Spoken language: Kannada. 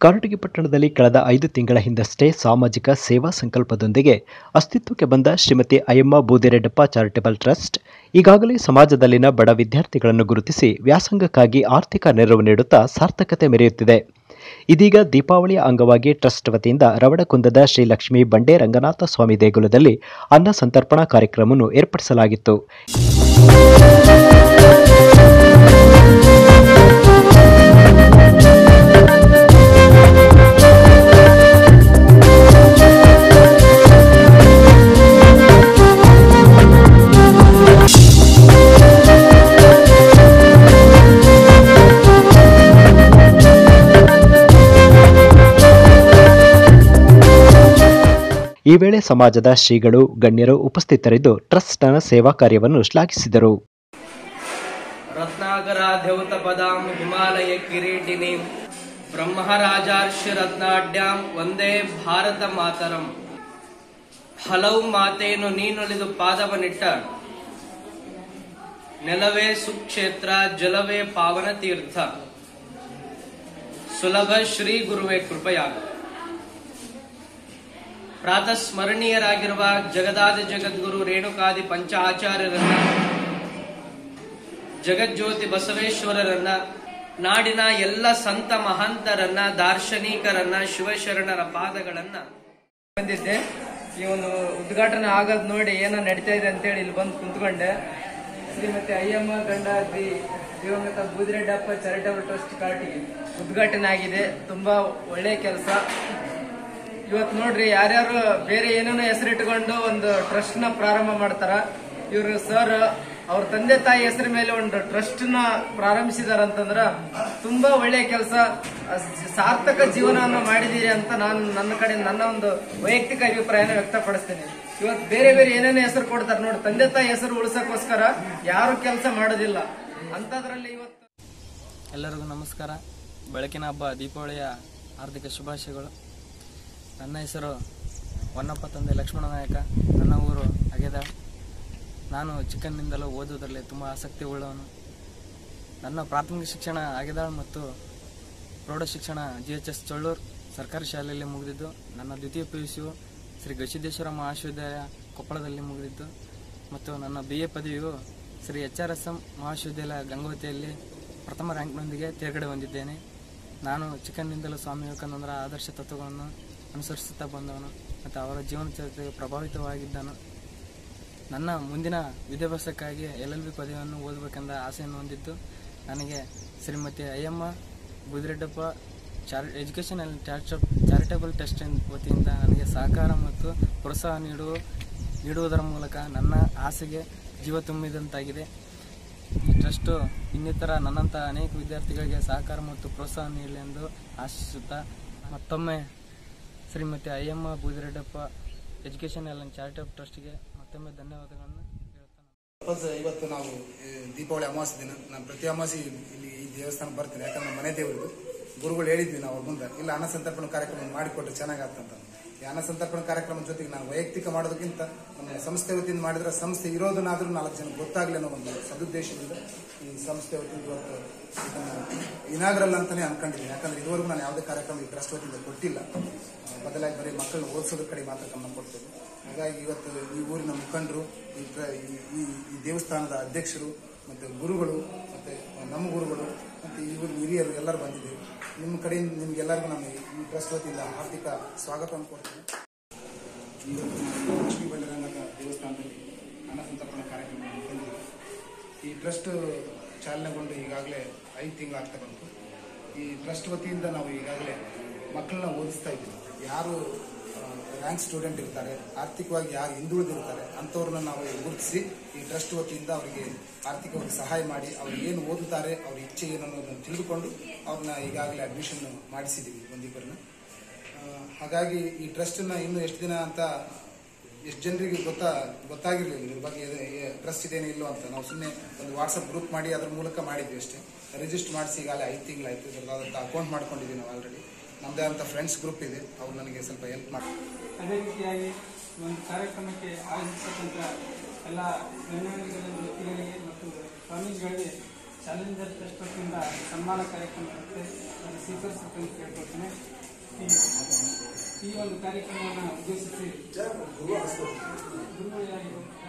ಕಾರಟಗಿ ಪಟ್ಟಣದಲ್ಲಿ ಕಳೆದ ಐದು ತಿಂಗಳ ಹಿಂದಷ್ಟೇ ಸಾಮಾಜಿಕ ಸೇವಾ ಸಂಕಲ್ಪದೊಂದಿಗೆ ಅಸ್ತಿತ್ವಕ್ಕೆ ಬಂದ ಶ್ರೀಮತಿ ಅಯ್ಯಮ್ಮ ಬೂದಿರೆಡ್ಡಪ್ಪ ಚಾರಿಟಬಲ್ ಟ್ರಸ್ಟ್ ಈಗಾಗಲೇ ಸಮಾಜದಲ್ಲಿನ ಬಡ ವಿದ್ಯಾರ್ಥಿಗಳನ್ನು ಗುರುತಿಸಿ ವ್ಯಾಸಂಗಕ್ಕಾಗಿ ಆರ್ಥಿಕ ನೆರವು ನೀಡುತ್ತಾ ಸಾರ್ಥಕತೆ ಮೆರೆಯುತ್ತಿದೆ ಇದೀಗ ದೀಪಾವಳಿಯ ಅಂಗವಾಗಿ ಟ್ರಸ್ಟ್ ವತಿಯಿಂದ ರವಣಕುಂದದ ಶ್ರೀ ಲಕ್ಷ್ಮೀ ಬಂಡೆ ರಂಗನಾಥ ಸ್ವಾಮಿ ದೇಗುಲದಲ್ಲಿ ಅನ್ನ ಸಂತರ್ಪಣಾ ಕಾರ್ಯಕ್ರಮವನ್ನು ಏರ್ಪಡಿಸಲಾಗಿತ್ತು ಈ ವೇಳೆ ಸಮಾಜದ ಶ್ರೀಗಳು ಗಣ್ಯರು ಉಪಸ್ಥಿತರಿದ್ದು ಟ್ರಸ್ಟ್ನ ಸೇವಾ ಕಾರ್ಯವನ್ನು ಶ್ಲಾಘಿಸಿದರು रत्नाकराध्यौतपदां हिमालय किरीटिनीं ब्रह्मराजार्ष्य रत्नाढ್ಯಾಂ ವಂದೇ ಭಾರತ ಮಾತರಂ ಹಲವು ಮಾತೇನು ನೀನೊಲಿದು ಪಾದವನಿಟ್ಟ ನೆಲವೇ ಸುಕ್ಷೇತ್ರ ಜಲವೇ ಪಾವನ ತೀರ್ಥ ಸುಲಭ ಶ್ರೀ ಗುರುವೇ ಕೃಪೆಯಾಗ ಪ್ರಾತಃ ಸ್ಮರಣೀಯರಾಗಿರುವ ಜಗದಾದಿ ಜಗದ್ಗುರು ರೇಣುಕಾದಿ ಪಂಚ ಆಚಾರ್ಯರನ್ನ ಜಗಜ್ಯೋತಿ ಬಸವೇಶ್ವರರನ್ನ ನಾಡಿನ ಎಲ್ಲ ಸಂತ ಮಹಂತರನ್ನ ದಾರ್ಶನಿಕರನ್ನ ಶಿವಶರಣರ ಪಾದಗಳನ್ನ ಬಂದಿದ್ದೆ ಈ ಒಂದು ಉದ್ಘಾಟನೆ ಆಗೋದ್ ನೋಡಿ ಏನೋ ನಡೀತಾ ಇದೆ ಅಂತೇಳಿ ಇಲ್ಲಿ ಬಂದು ಕುಂತ್ಕೊಂಡೆ ಶ್ರೀಮತಿ ಅಯ್ಯಮ್ಮ ಗಂಡ ದಿ ದಿವಂಗತ ಬೂದಿರೆಡ್ಡಪ್ಪ ಚಾರಿಟಬಲ್ ಟ್ರಸ್ಟ್ ಕಾಟಿಗೆ ಉದ್ಘಾಟನೆ ಆಗಿದೆ ತುಂಬಾ ಒಳ್ಳೆ ಕೆಲಸ ಇವತ್ತು ನೋಡ್ರಿ ಯಾರ್ಯಾರು ಬೇರೆ ಏನೇನೋ ಹೆಸರಿಟ್ಕೊಂಡು ಒಂದು ಟ್ರಸ್ಟ್ ನ ಪ್ರಾರಂಭ ಮಾಡ್ತಾರ ಇವರು ಸರ್ ಅವ್ರ ತಂದೆ ತಾಯಿ ಹೆಸರ ಮೇಲೆ ಒಂದು ಟ್ರಸ್ಟ್ ನ ಪ್ರಾರಂಭಿಸಿದಾರಂತಂದ್ರ ತುಂಬಾ ಒಳ್ಳೆ ಕೆಲಸ ಸಾರ್ಥಕ ಜೀವನವನ್ನು ಮಾಡಿದೀರಿ ಅಂತ ನಾನು ನನ್ನ ಕಡೆ ನನ್ನ ಒಂದು ವೈಯಕ್ತಿಕ ಅಭಿಪ್ರಾಯನ ವ್ಯಕ್ತಪಡಿಸ್ತೇನೆ ಇವತ್ತು ಬೇರೆ ಬೇರೆ ಏನೇನೋ ಹೆಸರು ಕೊಡ್ತಾರೆ ನೋಡಿ ತಂದೆ ತಾಯಿ ಹೆಸರು ಉಳಿಸಕ್ಕೋಸ್ಕರ ಯಾರು ಕೆಲಸ ಮಾಡೋದಿಲ್ಲ ಅಂತದ್ರಲ್ಲಿ ಇವತ್ತು ಎಲ್ಲರಿಗೂ ನಮಸ್ಕಾರ ಬೆಳಕಿನ ಹಬ್ಬ ದೀಪಾವಳಿಯ ಹಾರ್ದಿಕ ಶುಭಾಶಯಗಳು ನನ್ನ ಹೆಸರು ಹೊನ್ನಪ್ಪ ತಂದೆ ಲಕ್ಷ್ಮಣ ನಾಯಕ ನನ್ನ ಊರು ಅಗೆದಾಳ್ ನಾನು ಚಿಕ್ಕಂದಿನಿಂದಲೂ ಓದುವುದರಲ್ಲಿ ತುಂಬ ಆಸಕ್ತಿ ಉಳ್ಳವನು ನನ್ನ ಪ್ರಾಥಮಿಕ ಶಿಕ್ಷಣ ಅಗೆದಾಳ್ ಮತ್ತು ಪ್ರೌಢ ಶಿಕ್ಷಣ ಜಿ ಎಚ್ ಎಸ್ ಚಳ್ಳೂರ್ ಸರ್ಕಾರಿ ಶಾಲೆಯಲ್ಲಿ ಮುಗಿದಿದ್ದು ನನ್ನ ದ್ವಿತೀಯ ಪಿ ಯು ಸಿಯು ಶ್ರೀ ಗವಿಸಿದ್ದೇಶ್ವರ ಮಹಾವಿಶ್ವವಿದ್ಯಾಲಯ ಕೊಪ್ಪಳದಲ್ಲಿ ಮುಗಿದಿದ್ದು ಮತ್ತು ನನ್ನ ಬಿ ಎ ಪದವಿಯು Shri H R S M ಮಹಾವಿಶ್ವವಿದ್ಯಾಲಯ ಗಂಗೋತಿಯಲ್ಲಿ ಪ್ರಥಮ ರ್ಯಾಂಕ್ನೊಂದಿಗೆ ತೇರ್ಗಡೆ ಹೊಂದಿದ್ದೇನೆ ನಾನು ಚಿಕ್ಕಂದಿನಿಂದಲೂ ಸ್ವಾಮಿ ವಿವೇಕಾನಂದರ ಆದರ್ಶ ತತ್ವಗಳನ್ನು ಅನುಸರಿಸುತ್ತಾ ಬಂದವನು ಮತ್ತು ಅವರ ಜೀವನ ಚರಿತ್ರೆಗೆ ಪ್ರಭಾವಿತವಾಗಿದ್ದನು ನನ್ನ ಮುಂದಿನ ವಿದ್ಯಾಭ್ಯಾಸಕ್ಕಾಗಿ ಎಲ್ ಎಲ್ ಬಿ ಪದವಿಯನ್ನು ಓದಬೇಕೆಂದ ಆಸೆಯನ್ನು ಹೊಂದಿದ್ದು ನನಗೆ ಶ್ರೀಮತಿ ಅಯ್ಯಮ್ಮ ಬುದಿರೆಡ್ಡಪ್ಪ ಚಾರಿ ಎಜುಕೇಷನ್ ಆ್ಯಂಡ್ ಚಾರಿಟ ಚಾರಿಟಬಲ್ ಟ್ರಸ್ಟ್ ವತಿಯಿಂದ ನನಗೆ ಸಹಕಾರ ಮತ್ತು ಪ್ರೋತ್ಸಾಹ ನೀಡುವ ನೀಡುವುದರ ಮೂಲಕ ನನ್ನ ಆಸೆಗೆ ಜೀವ ತುಂಬಿದಂತಾಗಿದೆ ಈ ಟ್ರಸ್ಟು ಇನ್ನಿತರ ನನ್ನಂಥ ಅನೇಕ ವಿದ್ಯಾರ್ಥಿಗಳಿಗೆ ಸಹಕಾರ ಮತ್ತು ಪ್ರೋತ್ಸಾಹ ನೀಡಲಿ ಎಂದು ಆಶಿಸುತ್ತಾ ಮತ್ತೊಮ್ಮೆ Shrimati Ayyamma Budireddappa education and charitable ಟ್ರಸ್ಟ್ಗೆ ಮತ್ತೊಮ್ಮೆ ಧನ್ಯವಾದಗಳನ್ನು ಹೇಳ್ತಾನೆ ವಾಪಸ್ ಇವತ್ತು ನಾವು ಈ ದೀಪಾವಳಿ ಅಮಾವಾಸ್ಯ ದಿನ ನಾನು ಪ್ರತಿ ಅಮಾವಾಸ್ಯೆ ಇಲ್ಲಿ ಈ ದೇವಸ್ಥಾನಕ್ಕೆ ಬರ್ತೀನಿ ಯಾಕಂದ್ರೆ ನಮ್ಮ ಮನೆ ದೇವರಿದು ಗುರುಗಳು ಹೇಳಿದ್ವಿ ನಾವು ಅವ್ರ ಮುಂದೆ ಇಲ್ಲ ಅನ್ನ ಸಂತರ್ಪಣೆ ಕಾರ್ಯಕ್ರಮ ಮಾಡಿಕೊಟ್ರೆ ಚೆನ್ನಾಗತ್ತಂತ ಈ ಅನ್ನ ಸಂತರ್ಪಣೆ ಕಾರ್ಯಕ್ರಮದ ಜೊತೆಗೆ ನಾವು ವೈಯಕ್ತಿಕ ಮಾಡೋದಕ್ಕಿಂತ ನಮ್ಮ ಸಂಸ್ಥೆ ವತಿಯಿಂದ ಮಾಡಿದ್ರೆ ಸಂಸ್ಥೆ ಇರೋದನ್ನಾದ್ರೂ ನಾಲ್ಕು ಜನ ಗೊತ್ತಾಗ್ಲಿ ಅನ್ನೋ ಒಂದು ಸದುದ್ದೇಶದಿಂದ ಈ ಸಂಸ್ಥೆ ವತಿಯಿಂದ ಇವತ್ತು ಇದನ್ನ ಇನಾಗ್ರಲ್ ಅಂತಾನೆ ಅನ್ಕೊಂಡಿದ್ದೀನಿ ಯಾಕಂದ್ರೆ ಇದುವರೆಗೂ ನಾನು ಯಾವುದೇ ಕಾರ್ಯಕ್ರಮ ಈ ಟ್ರಸ್ಟ್ ವತಿಯಿಂದ ಕೊಟ್ಟಿಲ್ಲ ಆ, ಬದಲಾಗಿ ಬರೀ ಮಕ್ಕಳನ್ನ ಓದಿಸೋದ್ರ ಕಡೆ ಮಾತ್ರ ಗಮನ ಕೊಡ್ತೇವೆ ಹಾಗಾಗಿ ಇವತ್ತು ಈ ಊರಿನ ಮುಖಂಡರು ಈ ಪ್ರ- ಈ- ಈ ಈ ದೇವಸ್ಥಾನದ ಅಧ್ಯಕ್ಷರು ಮತ್ತು ಗುರುಗಳು ಮತ್ತು ನಮ್ಮ ಗುರುಗಳು ಮತ್ತು ಈ ಊರಿನ ಹಿರಿಯರು ಎಲ್ಲರೂ ಬಂದಿದ್ದೀವಿ ನಿಮ್ಮ ಕಡೆಯಿಂದ ನಿಮ್ಗೆಲ್ಲರಿಗೂ ನಾನು ಈ ಟ್ರಸ್ಟ್ ವತಿಯಿಂದ ಆರ್ಥಿಕ ಸ್ವಾಗತವನ್ನು ಕೊಡ್ತೀನಿ ಇವತ್ತು ನಾವು ಲಕ್ಷ್ಮೀ ಬಂಡರಂಗದ ದೇವಸ್ಥಾನದಲ್ಲಿ ಅನ್ನ ಸಂತರ್ಪಣಾ ಕಾರ್ಯಕ್ರಮ ತಂದಿದ್ದೀವಿ ಈ ಟ್ರಸ್ಟ್ ಚಾಲನೆಗೊಂಡು ಈಗಾಗಲೇ ಐದು ತಿಂಗಳಾಗ್ತಾ ಬಂತು ಈ ಟ್ರಸ್ಟ್ ವತಿಯಿಂದ ನಾವು ಈಗಾಗಲೇ ಮಕ್ಕಳನ್ನ ಓದಿಸ್ತಾ ಇದ್ದೀವಿ ಯಾರು ರ್ಯಾಂಕ್ ಸ್ಟೂಡೆಂಟ್ ಇರ್ತಾರೆ ಆರ್ಥಿಕವಾಗಿ ಯಾರು ಹಿಂದುಳಿದಿರ್ತಾರೆ ಅಂಥವ್ರನ್ನ ನಾವು ಗುರುತಿಸಿ ಈ ಟ್ರಸ್ಟ್ ವತಿಯಿಂದ ಅವರಿಗೆ ಆರ್ಥಿಕವಾಗಿ ಸಹಾಯ ಮಾಡಿ ಅವ್ರು ಏನು ಓದುತ್ತಾರೆ ಅವ್ರ ಇಚ್ಛೆ ಏನು ಅನ್ನೋದನ್ನು ತಿಳಿದುಕೊಂಡು ಅವ್ರನ್ನ ಈಗಾಗಲೇ ಅಡ್ಮಿಷನ್ ಮಾಡಿಸಿದ್ದೀವಿ ಒಂದಿಬ್ಬರನ್ನ ಆ, ಹಾಗಾಗಿ ಈ ಟ್ರಸ್ಟನ್ನ ಇನ್ನೂ ಎಷ್ಟು ದಿನ ಅಂತ ಎಷ್ಟು ಜನರಿಗೆ ಗೊತ್ತಾ ಗೊತ್ತಾಗಿರಲಿಲ್ಲ ಇದ್ರ ಬಗ್ಗೆ ಟ್ರಸ್ಟ್ ಇದೇನೋ ಇಲ್ಲೋ ಅಂತ ನಾವು ಸುಮ್ಮನೆ ಒಂದು ವಾಟ್ಸಪ್ ಗ್ರೂಪ್ ಮಾಡಿ ಅದ್ರ ಮೂಲಕ ಮಾಡಿದ್ವಿ ಅಷ್ಟೇ ರಿಜಿಸ್ಟರ್ ಮಾಡಿಸಿ ಈಗಾಗಲೇ ಐದು ತಿಂಗಳಾಯ್ತು ಇದ್ರದ್ದಾದಂಥ ಅಕೌಂಟ್ ಮಾಡ್ಕೊಂಡಿದ್ದೀವಿ ನಾವು ಆಲ್ರೆಡಿ ನಮ್ಮದೇ ಆದಂಥ ಫ್ರೆಂಡ್ಸ್ ಗ್ರೂಪ್ ಇದೆ ಅವ್ರು ನನಗೆ ಸ್ವಲ್ಪ ಹೆಲ್ಪ್ ಮಾಡಿ ಅದೇ ರೀತಿಯಾಗಿ ಒಂದು ಕಾರ್ಯಕ್ರಮಕ್ಕೆ ಆಗಮಿಸತಕ್ಕಂಥ ಎಲ್ಲ ಗಣ್ಯಾಧಿಕಾರಿ ವ್ಯಕ್ತಿಗಳಿಗೆ ಮತ್ತು ಸ್ವಾಮೀಜಿಗಳಿಗೆ ಚಾಲೆಂಜರ್ ಟ್ರಸ್ಟ್ ವತಿಯಿಂದ ಸನ್ಮಾನ ಕಾರ್ಯಕ್ರಮ ಇರುತ್ತೆ ಅದನ್ನು ಸ್ವೀಕರಿಸಬೇಕಂತ ಕೇಳ್ಕೊಳ್ತೀನಿ ಈ ಒಂದು ಕಾರ್ಯಕ್ರಮವನ್ನು ಉದ್ದೇಶಿಸಿ ಗುರುಗಳಾಗಿ